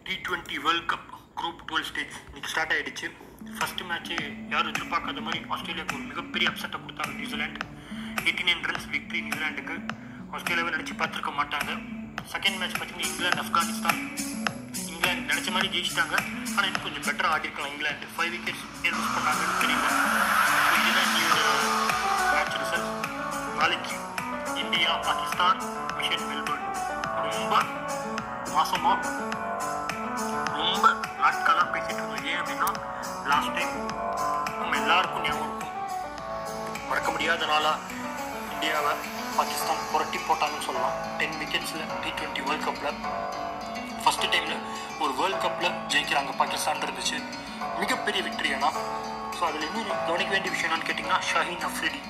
D twenty world cup group twelve stage இன்னைக்கு start ஆயிடுச்சு first match யாரும் எதிர்பார்க்காத மாதிரி ஆஸ்திரேலியாவுக்கு ஒரு மிகப்பெரிய அப்செட்டை கொடுத்தாங்க நியூசிலாந்து எயிட்டி நைன் ரன்ஸ் விக்ட்ரி நியூசிலாண்டுக்கு ஆஸ்திரேலியாவை நினச்சி பார்த்துருக்க மாட்டாங்க செகண்ட் மேட்ச் பார்த்தீங்கன்னா இங்கிலாந்து ஆப்கானிஸ்தான் இங்கிலாந்து நினச்ச மாதிரி ஜெயிச்சிட்டாங்க ஆனால் இன்னும் கொஞ்சம் பெட்டராக ஆடிருக்கலாம் இங்கிலாந்து ஃபைவ் விக்கெட்ஸ் ஏன் லூஸ் பண்ணாங்கன்னு தெரியல So, இதுதான் நியூ மேட்ச் ரிசல்ட் நாளைக்கு இந்தியா பாகிஸ்தான் மிஷன் மெல்பர்ன் ரொம்ப மாசமாக ரொம்ப நாட்களாக பேசிட்டு இருந்தோம் ஏன் அப்படின்னா லாஸ்ட் டைம் நம்ம எல்லாருக்கும் ஞாபகம் இருக்கும் மறக்க முடியாத நாளாக இந்தியாவை பாகிஸ்தான் புரட்டி போட்டாங்கன்னு சொல்லலாம் டென் விக்கெட்ஸில் டி டுவெண்ட்டி வேர்ல்ட் கப்பில் ஃபஸ்ட்டு டைமில் ஒரு வேர்ல்ட் கப்பில் ஜெயிக்கிறாங்க பாகிஸ்தான் இருந்துச்சு மிகப்பெரிய விக்டரி ஆனால் ஸோ அதில் இன்னொரு கவனிக்க வேண்டிய விஷயம் என்னன்னு கேட்டிங்கன்னா ஷாஹின் அஃப்ரிடி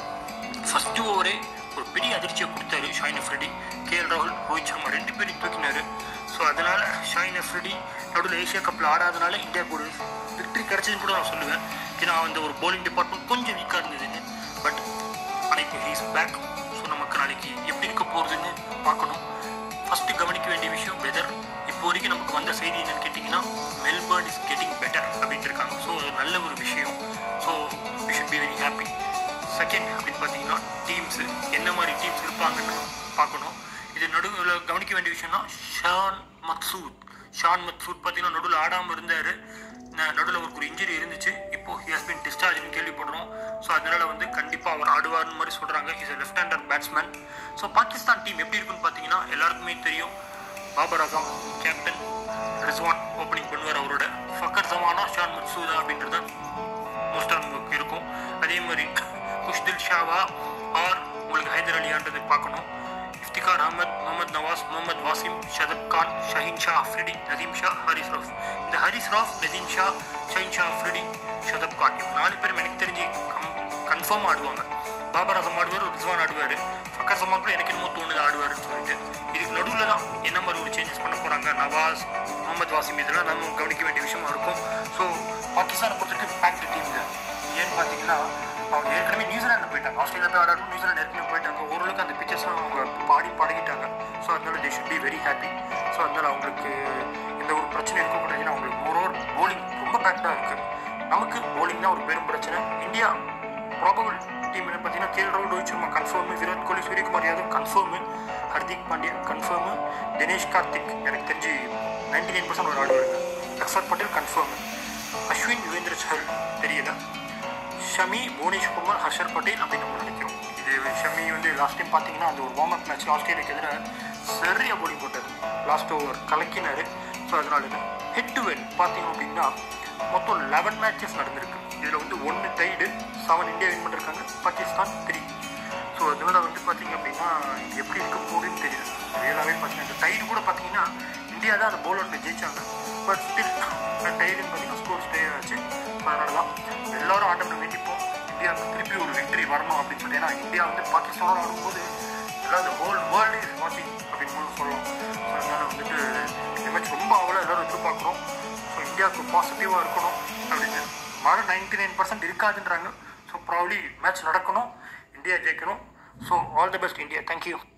ஃபஸ்ட்டு ஓவரே ஒரு பெரிய அதிர்ச்சியை கொடுத்தாரு ஷாயின் அஃப்ரிடி கே எல் ராகுல் ரோஹித் சர்மா ரெண்டு பேரும் தூக்கினாரு ஸோ அதனால் ஷாயின் அஃப்ரிடி நடுவில் ஏஷியா கப்பில் ஆடாதனால இந்தியாவுக்கு ஒரு விக்டரி கிடைச்சதுன்னு கூட நான் சொல்லுவேன் ஏன்னா அந்த ஒரு bowling டிபார்ட்மெண்ட் கொஞ்சம் வீக்காக இருந்ததுன்னு பட் ஆனால் இப்போ ஹீஸ் பேக் ஸோ நமக்கு நாளைக்கு எப்படி இருக்க போகிறதுன்னு பார்க்கணும் ஃபஸ்ட்டு கவனிக்க வேண்டிய விஷயம் வெதர் இப்போ வரைக்கும் நமக்கு வந்த செய்தி என்னன்னு கேட்டிங்கன்னா மெல்பர்ன் இஸ் கெட்டிங் பெட்டர் அப்படின்ட்டு இருக்காங்க ஸோ அது நல்ல ஒரு விஷயம் so we should be very happy second அப்படின்னு பார்த்தீங்கன்னா டீம்ஸு என்ன மாதிரி டீம்ஸ் இருப்பாங்கன்னு பார்க்கணும் இது நடுவில் கவனிக்க வேண்டிய விஷயம்னா ஷான் மக்சூத் ஷான் மக்சூத் பார்த்தீங்கன்னா நடுவில் ஆடாமல் இருந்தார் நடுவில் அவருக்கு ஒரு இன்ஜுரி இருந்துச்சு இப்போ ஹி ஹஸ் பின் டிஸ்சார்ஜ்னு கேள்விப்படுறோம் ஸோ அதனால வந்து கண்டிப்பாக அவர் ஆடுவார்னு மாதிரி சொல்கிறாங்க is left hander batsman so Pakistan team எப்படி இருக்குன்னு பார்த்தீங்கன்னா எல்லாருக்குமே தெரியும் பாபர் அசாம் கேப்டன் ரிஸ்வான் ஓப்பனிங் பண்ணுவார் அவரோட ஃபக்கர் ஜமானா ஷான் மக்சூதா அப்படின்றது மோஸ்ட்டாக நமக்கு இருக்கும் அதே மாதிரி குஷ்தில் ஷாவா ஆர் உங்களுக்கு ஹைதர் அலியான்றது பார்க்கணும் இஃப்திகார் அஹமத் முகமது நவாஸ் முகமது வாசிம் ஷதப் கான் ஷஹீன் ஷா அஃப்ரிடி நதீம் ஷா ஹரிஸ் ராஃப் இந்த ஹரிஸ் ராஃப் நதீம் ஷா ஷஹீன் ஷா அஃப்ரிடி ஷதப் கான் இவங்க நாலு பேரும் எனக்கு தெரிஞ்சு கன்ஃபார்ம் ஆடுவாங்க பாபர் அசம் ஆடுவார் ரிஸ்வான் ஆடுவார் ஃபக்கர் சமான் கூட எனக்கு என்னமோ தோணுது ஆடுவாருன்னு சொல்லிட்டு இதுக்கு நடுவில் தான் என்ன மாதிரி ஒரு சேஞ்சஸ் பண்ண போகிறாங்க நவாஸ் முகமது வாசிம் இதெல்லாம் நம்ம கவனிக்க வேண்டிய விஷயமா இருக்கும் ஸோ பாகிஸ்தானை பொறுத்தவரைக்கும் பேக்டு டீம் இது ஏன்னு பார்த்தீங்கன்னா அவங்க ஏற்கனவே நியூசிலாந்து போயிட்டாங்க ஆஸ்திரேலியா போய் ஆடாடும் நியூசிலாந்து ஏற்கனவே போயிட்டாங்க ஓரளவுக்கு அந்த பிக்சர்ஸ்லாம் அவங்க பாடி பழகிட்டாங்க ஸோ அதனால they should be very happy so அதனால அவங்களுக்கு எந்த ஒரு பிரச்சனை இருக்கக்கூடாது ஏன்னா அவங்களுக்கு மோரோவர் போலிங் ரொம்ப பேக்டாக இருக்குது நமக்கு போலிங் தான் ஒரு பெரும் பிரச்சனை இந்தியா ப்ராபபிள் டீம் என்ன பார்த்தீங்கன்னா கேஎல் ராகுல் Rohit Sharma confirm Virat Kohli Suryakumar Yadav confirm Hardik Pandya confirm Dinesh Karthik எனக்கு தெரிஞ்சு நைன்டி நைன் பர்சன்ட் ஒரு ஆடுவாங்க அக்ஷர் பட்டேல் கன்ஃபார்மு அஸ்வின் யுவேந்திர சஹல் தெரியல ஷமி புவனேஷ்குமார் ஹர்ஷர் பட்டேல் அப்படின்னு நம்ம நினைக்கிறோம் இது ஷமி வந்து லாஸ்ட் டைம் பார்த்தீங்கன்னா அந்த ஒரு வார்ம் அப் மேட்ச் ஆஸ்திரேலியாக்கு எதிராக சரியாக போலிங் போட்டார் லாஸ்ட் ஓவர் கலக்கினார் ஸோ அதனால இது ஹெட் டு ஹெட் பார்த்தீங்க அப்படின்னா மொத்தம் லெவன் மேட்சஸ் நடந்திருக்கு இதில் வந்து ஒன்று டைடு செவன் இந்தியா வின் பண்ணிருக்காங்க பாகிஸ்தான் த்ரீ ஸோ அதனால வந்து பார்த்தீங்க அப்படின்னா இது எப்படி இருக்க போகுதுன்னு தெரியல ரியலாகவே பார்த்தீங்கன்னா இந்த டைடு கூட பார்த்தீங்கன்னா இந்தியா தான் அந்த பவுலரில் ஜெயிச்சாங்க பட் ஸ்டில் டைடுன்னு பார்த்தீங்கன்னா ஸ்கோர் ஸ்டே ஆச்சு ஸோ அதனால தான் எல்லாரும் ஆட்டம்ல வேண்டிப்போம் இந்தியாவுக்கு திருப்பி ஒரு விக்டரி வரணும் அப்படின்னு சொல்லி ஏன்னா இந்தியா வந்து பாகிஸ்தானோட ஆடும்போது எல்லாம் இந்த ஹோல் வேர்ல்டு இஸ் வாட்சிங் அப்படின்னு கூட சொல்லலாம் ஸோ அதனால வந்துட்டு இந்த மேட்ச் ரொம்ப அவ்வளோ எல்லாரும் எதிர்பார்க்குறோம் ஸோ இந்தியாவுக்கு பாசிட்டிவாக இருக்கணும் அப்படின்னு மழை நைன்டி நைன் பர்சன்ட் இருக்காதுன்றாங்க ஸோ ப்ராப்ளி மேட்ச் நடக்கணும் இந்தியா ஜெயிக்கணும் so all the best India thank you